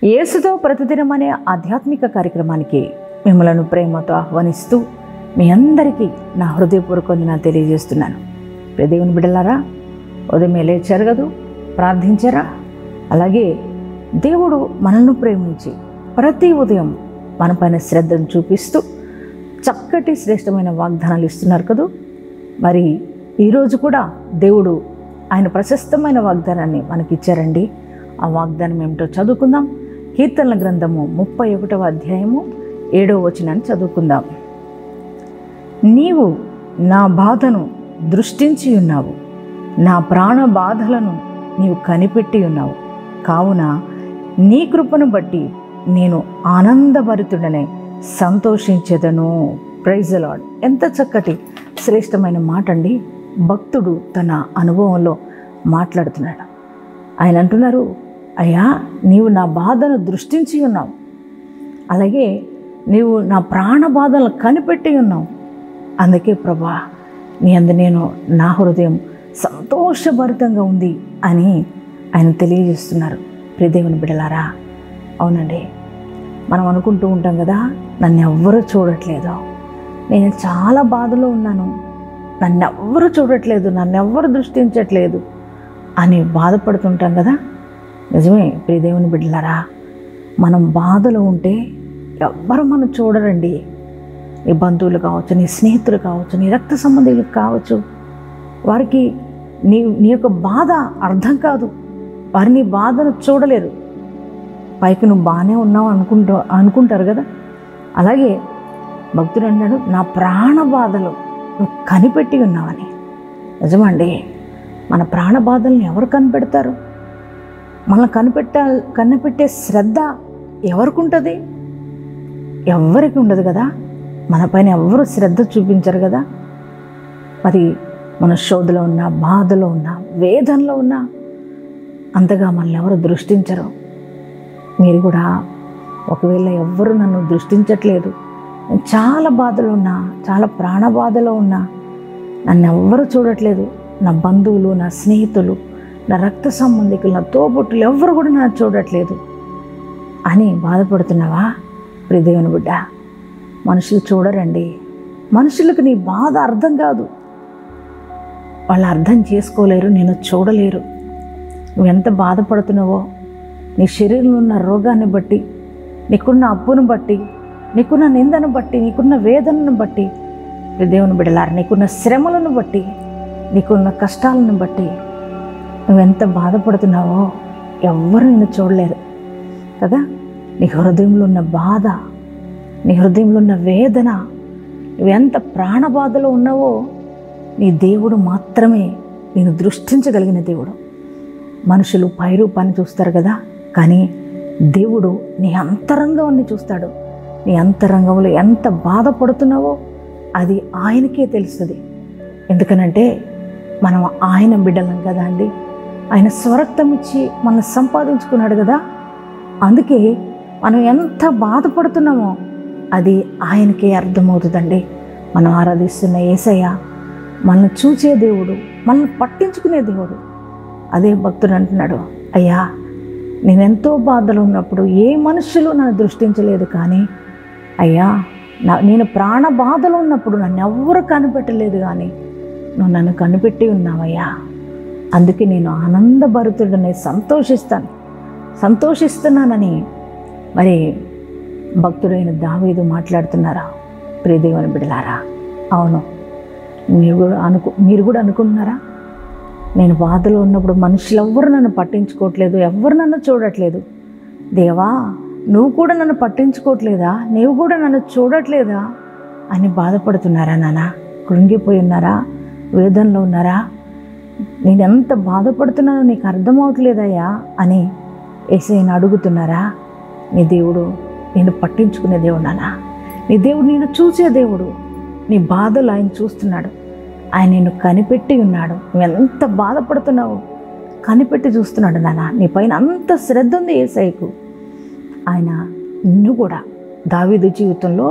యేసుతో ప్రతిదినం అనే ఆధ్యాత్మిక కార్యక్రమానికి మిమ్మలను ప్రేమతో ఆహ్వానిస్తూ మీ అందరికీ నా హృదయపూర్వక వందనాలు తెలియజేస్తున్నాను ప్రియ దేవుని బిడ్డలారా ఉదయమే లేచారు కదూ ప్రార్థించారా అలాగే దేవుడు మనల్ని ప్రేమించి ప్రతి ఉదయం మన పైన శ్రద్ధను చూపిస్తూ చక్కటి శ్రేష్టమైన వాగ్దానాలు ఇస్తున్నారు కదూ మరి ఈరోజు కూడా దేవుడు ఆయన ప్రశస్తమైన వాగ్దానాన్ని మనకిచ్చారండి ఆ వాగ్దానం ఏమిటో చదువుకుందాం కీర్తనల గ్రంథము ముప్పై ఒకటవ అధ్యాయము ఏడవ వచనాన్ని చదువుకుందాం నీవు నా బాధను దృష్టించి ఉన్నావు నా ప్రాణ బాధలను నీవు కనిపెట్టి ఉన్నావు కావున నీ కృపను బట్టి నేను ఆనందభరితుడనే సంతోషించెదను ప్రైజ్ లాడ్ ఎంత చక్కటి శ్రేష్టమైన మాట అండి భక్తుడు తన అనుభవంలో మాట్లాడుతున్నాడు ఆయన అంటున్నారు అయ్యా నీవు నా బాధను దృష్టించి ఉన్నావు అలాగే నీవు నా ప్రాణ బాధలను కనిపెట్టి ఉన్నావు అందుకే ప్రభా నీ అందు నేను నా హృదయం సంతోషభరితంగా ఉంది అని ఆయన తెలియజేస్తున్నారు ప్రియదేవుని బిడలారా అవునండి మనం అనుకుంటూ ఉంటాం కదా నన్ను ఎవ్వరూ చూడట్లేదు నేను చాలా బాధలో ఉన్నాను నన్ను ఎవ్వరూ చూడట్లేదు నన్ను ఎవ్వరు దృష్టించట్లేదు అని బాధపడుతుంటాం కదా నిజమే ప్రియదేవుని బిడ్డలారా మనం బాధలో ఉంటే ఎవ్వరు మనం చూడరండి నీ బంధువులు కావచ్చు నీ స్నేహితులు కావచ్చు నీ రక్త సంబంధులు కావచ్చు వారికి నీ నీ యొక్క బాధ అర్థం కాదు వారి నీ బాధను చూడలేరు పైకి నువ్వు బాగానే ఉన్నావు అనుకుంటూ అనుకుంటారు కదా అలాగే భక్తుడు అన్నాడు నా ప్రాణ బాధలు నువ్వు కనిపెట్టి ఉన్నావని నిజమండి మన ప్రాణ బాధల్ని ఎవరు కనిపెడతారు మనల్ని కనిపెట్ట కనిపెట్టే శ్రద్ధ ఎవరికి ఉంటుంది ఎవరికి ఉండదు కదా మన పైన ఎవరు శ్రద్ధ చూపించరు కదా మరి మన శోధలో ఉన్న బాధలో ఉన్న వేదనలో ఉన్న అంతగా మనల్ని ఎవరు దృష్టించరు మీరు కూడా ఒకవేళ ఎవ్వరు నన్ను దృష్టించట్లేదు నేను చాలా బాధలో ఉన్నా చాలా ప్రాణ బాధలో ఉన్నా నన్ను ఎవ్వరు చూడట్లేదు నా బంధువులు నా స్నేహితులు నా రక్త సంబంధికులు నా తోబుట్టులు ఎవ్వరు కూడా నన్ను చూడట్లేదు అని బాధపడుతున్నావా ప్రియదేవుని బిడ్డ మనుషులు చూడరండి మనుషులకు నీ బాధ అర్థం కాదు వాళ్ళు అర్థం చేసుకోలేరు నేను చూడలేరు నువ్వెంత బాధపడుతున్నావో నీ శరీరంలో ఉన్న రోగాన్ని బట్టి నీకున్న అప్పును బట్టి నీకున్న నిందను బట్టి నీకున్న వేదనను బట్టి దేవుని బిడలారు నీకున్న శ్రమలను బట్టి నీకున్న కష్టాలను బట్టి నువ్వెంత బాధపడుతున్నావో ఎవ్వరు నిన్ను చూడలేరు కదా నీ హృదయంలో ఉన్న బాధ నీ హృదయంలో ఉన్న వేదన నువ్వెంత ప్రాణబాధలో ఉన్నావో నీ దేవుడు మాత్రమే నేను దృష్టించగలిగిన దేవుడు మనుషులు పైరూపాన్ని చూస్తారు కదా కానీ దేవుడు నీ అంతరంగాన్ని చూస్తాడు నీ అంతరంగంలో ఎంత బాధపడుతున్నావో అది ఆయనకే తెలుస్తుంది ఎందుకనంటే మనం ఆయన బిడ్డలం కదా అండి ఆయన స్వరక్తం ఇచ్చి మనం సంపాదించుకున్నాడు కదా అందుకే మనం ఎంత బాధపడుతున్నామో అది ఆయనకే అర్థమవుతుందండి మనం ఆరాధిస్తున్న ఏసయ్య మనల్ని చూచే దేవుడు మనల్ని పట్టించుకునే దేవుడు అదే భక్తుడు అంటున్నాడు అయ్యా నేనెంతో బాధలు ఉన్నప్పుడు ఏ మనుషులు నన్ను దృష్టించలేదు కానీ అయ్యా నా నేను ప్రాణ బాధలో ఉన్నప్పుడు నన్ను ఎవ్వరు కనిపెట్టలేదు కానీ నువ్వు నన్ను కనిపెట్టి ఉన్నావయ్యా అందుకే నేను ఆనందభరితుడని సంతోషిస్తాను సంతోషిస్తున్నానని మరి భక్తుడైన దావీదు మాట్లాడుతున్నారా ప్రియదేవుని బిడలారా అవును మీరు కూడా అనుకు మీరు కూడా అనుకుంటున్నారా నేను బాధలో ఉన్నప్పుడు మనుషులు ఎవ్వరు నన్ను పట్టించుకోవట్లేదు ఎవ్వరు నన్ను చూడట్లేదు దేవా నువ్వు కూడా నన్ను పట్టించుకోవట్లేదా నీవు కూడా నన్ను చూడట్లేదా అని బాధపడుతున్నారా నాన్న కృంగిపోయి ఉన్నారా వేదనలో ఉన్నారా నేను ఎంత బాధపడుతున్నానో నీకు అర్థమవట్లేదయ్యా అని ఏసైని అడుగుతున్నారా నీ దేవుడు నేను పట్టించుకునే దేవుడు నాన్న నీ దేవుడు నేను చూసే దేవుడు నీ బాధలు ఆయన చూస్తున్నాడు ఆయన నిన్ను కనిపెట్టి ఉన్నాడు నువ్వు ఎంత బాధపడుతున్నావు కనిపెట్టి చూస్తున్నాడు నాన్న నీ పైన అంత శ్రద్ధ ఉంది ఏసైకు ఆయన నిన్ను కూడా దావీదు జీవితంలో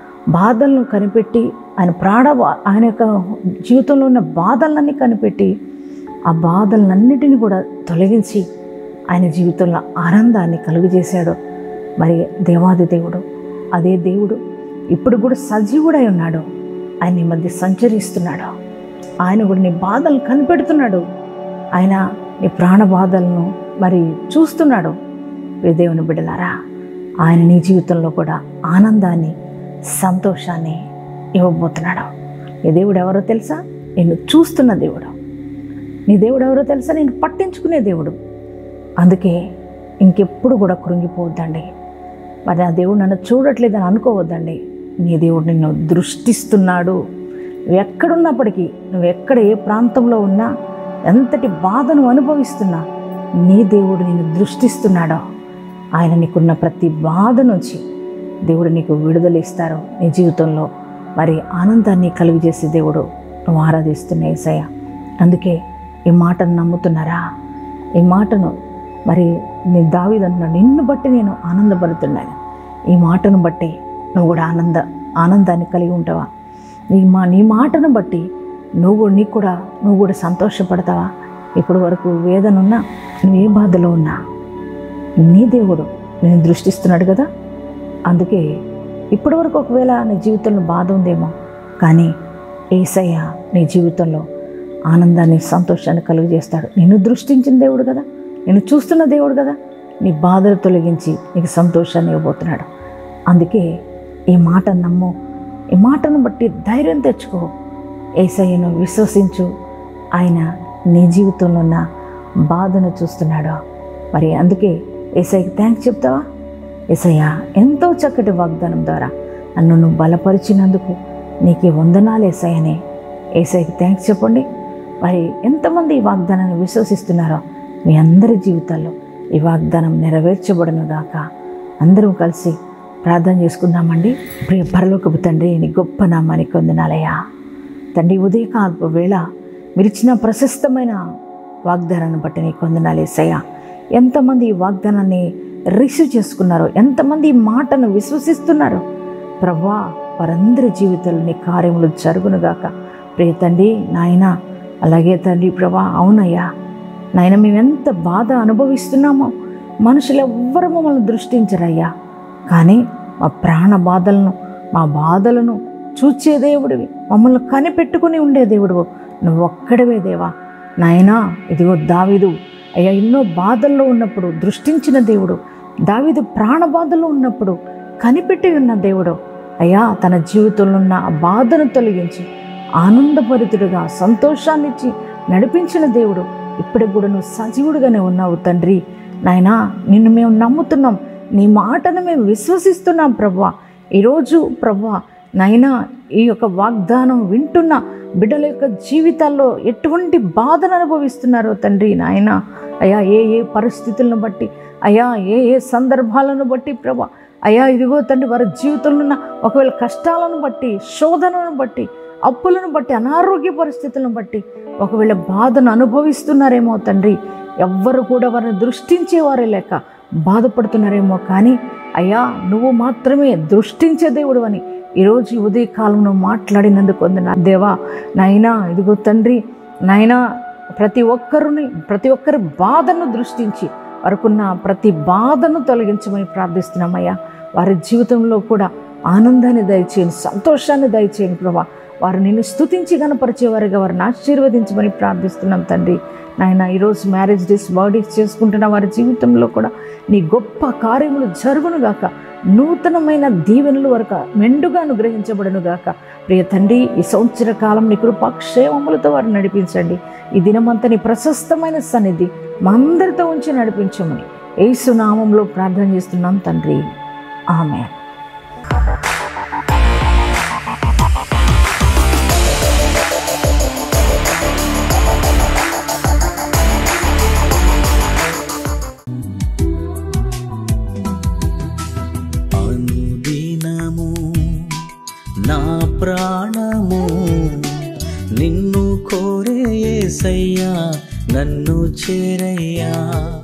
బాధలను కనిపెట్టి ఆయన ప్రాణ ఆయన యొక్క జీవితంలో ఉన్న బాధలన్నీ కనిపెట్టి ఆ బాధలన్నిటిని కూడా తొలగించి ఆయన జీవితంలో ఆనందాన్ని కలుగు చేశాడో మరి దేవాది దేవుడు అదే దేవుడు ఇప్పుడు కూడా సజీవుడై ఉన్నాడు ఆయన నీ మధ్య సంచరిస్తున్నాడు ఆయన కూడా నీ బాధలు కనిపెడుతున్నాడు ఆయన నీ ప్రాణ బాధలను మరి చూస్తున్నాడు ప్రియ దేవుని బిడ్డలారా ఆయన నీ జీవితంలో కూడా ఆనందాన్ని సంతోషాన్ని ఇవ్వబోతున్నాడు నీ దేవుడు ఎవరో తెలుసా నిన్ను చూస్తున్న దేవుడు నీ దేవుడు ఎవరో తెలుసా నేను పట్టించుకునే దేవుడు అందుకే ఇంకెప్పుడు కూడా కృంగిపోవద్దండి మరి ఆ దేవుడు నన్ను చూడట్లేదని అనుకోవద్దండి నీ దేవుడు నిన్ను దృష్టిస్తున్నాడు నువ్వు ఎక్కడున్నప్పటికీ నువ్వు ఎక్కడ ఏ ప్రాంతంలో ఉన్నా ఎంతటి బాధను అనుభవిస్తున్నా నీ దేవుడు నిన్ను దృష్టిస్తున్నాడో ఆయన నీకున్న ప్రతి బాధ నుంచి దేవుడు నీకు విడుదల ఇస్తారు నీ జీవితంలో మరి ఆనందాన్ని కలుగజేసే దేవుడు నువ్వు ఆరాధిస్తున్న ఏసయ్య అందుకే ఈ మాటను నమ్ముతున్నారా ఈ మాటను మరి నీ దావిదంటున్నాడు నిన్ను బట్టి నేను ఆనందపడుతున్నాను ఈ మాటను బట్టి నువ్వు కూడా ఆనంద ఆనందాన్ని కలిగి ఉంటావా నీ మా నీ మాటను బట్టి నువ్వు కూడా నీకు కూడా నువ్వు కూడా సంతోషపడతావా ఇప్పటి వరకు వేదన ఉన్నా నువ్వు ఏ బాధలో ఉన్నా నీ దేవుడు నేను దృష్టిస్తున్నాడు కదా అందుకే ఇప్పటి వరకు ఒకవేళ నీ జీవితంలో బాధ ఉందేమో కానీ ఏసయ్య నీ జీవితంలో ఆనందాన్ని సంతోషాన్ని కలుగజేస్తాడు నిన్ను దృష్టించిన దేవుడు కదా నిన్ను చూస్తున్న దేవుడు కదా నీ బాధలు తొలగించి నీకు సంతోషాన్ని ఇవ్వబోతున్నాడు అందుకే ఈ మాట నమ్ము ఈ మాటను బట్టి ధైర్యం తెచ్చుకో ఏసయ్యను విశ్వసించు ఆయన నీ జీవితంలో ఉన్న బాధను చూస్తున్నాడు మరి అందుకే ఏసైకి థ్యాంక్స్ చెప్తావా ఏసయ్య ఎంతో చక్కటి వాగ్దానం ద్వారా నన్ను నువ్వు బలపరిచినందుకు నీకు ఈ వందనాలు ఏసయ్యనే ఏసైకి థ్యాంక్స్ చెప్పండి మరి ఎంతమంది ఈ వాగ్దానాన్ని విశ్వసిస్తున్నారో మీ అందరి జీవితాల్లో ఈ వాగ్దానం నెరవేర్చబడను గాక అందరం కలిసి ప్రార్థన చేసుకుందామండి ప్రియ పరలోకపు తండ్రి నీ గొప్ప నామానికి వందనాలయ్యా తండ్రి ఉదయకాల్పు వేళ మీరిచ్చిన ప్రశస్తమైన వాగ్దానాన్ని బట్టి నీకు వందనాలు ఏసయ్యా ఎంతమంది ఈ వాగ్దానాన్ని రిసీవ్ చేసుకున్నారో ఎంతమంది ఈ మాటను విశ్వసిస్తున్నారో ప్రభా వారందరి జీవితంలో నీ కార్యములు జరుగునుగాక ప్రియ తండ్రి నాయన అలాగే తండ్రి ప్రభా అవునయ్యా నాయన మేము ఎంత బాధ అనుభవిస్తున్నామో మనుషులు ఎవ్వరు మమ్మల్ని దృష్టించరయ్యా కానీ మా ప్రాణ బాధలను మా బాధలను చూచే దేవుడివి మమ్మల్ని కనిపెట్టుకుని ఉండే దేవుడు నువ్వు ఒక్కడవే దేవా నాయనా ఇదిగో దావిదు అయ్యా ఎన్నో బాధల్లో ఉన్నప్పుడు దృష్టించిన దేవుడు దావిదు ప్రాణ బాధల్లో ఉన్నప్పుడు కనిపెట్టి ఉన్న దేవుడు అయ్యా తన జీవితంలో ఉన్న ఆ బాధను తొలగించి ఆనందభరితుడుగా సంతోషాన్నిచ్చి నడిపించిన దేవుడు ఇప్పటికి కూడా నువ్వు సజీవుడుగానే ఉన్నావు తండ్రి నాయనా నిన్ను మేము నమ్ముతున్నాం నీ మాటను మేము విశ్వసిస్తున్నాం ప్రభా ఈరోజు ప్రభా నాయనా ఈ యొక్క వాగ్దానం వింటున్న బిడ్డల యొక్క జీవితాల్లో ఎటువంటి బాధను అనుభవిస్తున్నారో తండ్రి నాయన అయ్యా ఏ ఏ పరిస్థితులను బట్టి అయ్యా ఏ ఏ సందర్భాలను బట్టి ప్రభా అయ్యా ఇదిగో తండ్రి వారి జీవితంలో ఉన్న ఒకవేళ కష్టాలను బట్టి శోధనను బట్టి అప్పులను బట్టి అనారోగ్య పరిస్థితులను బట్టి ఒకవేళ బాధను అనుభవిస్తున్నారేమో తండ్రి ఎవ్వరు కూడా వారిని దృష్టించేవారే లేక బాధపడుతున్నారేమో కానీ అయ్యా నువ్వు మాత్రమే దృష్టించే దేవుడు అని ఈరోజు ఈ ఉదయకాలంలో మాట్లాడినందుకు వందన దేవా నాయనా ఇదిగో తండ్రి నాయనా ప్రతి ఒక్కరిని ప్రతి ఒక్కరి బాధను దృష్టించి వారికున్న ప్రతి బాధను తొలగించమని ప్రార్థిస్తున్నామయ్యా వారి జీవితంలో కూడా ఆనందాన్ని దయచేయండి సంతోషాన్ని దయచేయండి ప్రభా వారు నిన్ను స్తుతించి గనపరిచేవారుగా వారిని ఆశీర్వదించమని ప్రార్థిస్తున్నాం తండ్రి నాయన ఈరోజు మ్యారేజ్ డేస్ బర్త్డేస్ చేసుకుంటున్న వారి జీవితంలో కూడా నీ గొప్ప కార్యములు జరుగునుగాక నూతనమైన దీవెనలు వరకు మెండుగా అనుగ్రహించబడును గాక ప్రియ తండ్రి ఈ సంవత్సర కాలం నీ కృపాక్షేమములతో వారిని నడిపించండి ఈ దినమంతా నీ ప్రశస్తమైన సన్నిధి మా అందరితో ఉంచి నడిపించమని యేసు నామంలో ప్రార్థన చేస్తున్నాం తండ్రి ఆమె అనుదినము నా ప్రాణము నిన్ను కోరే యేసయ్యా నన్ను చేరయ్యా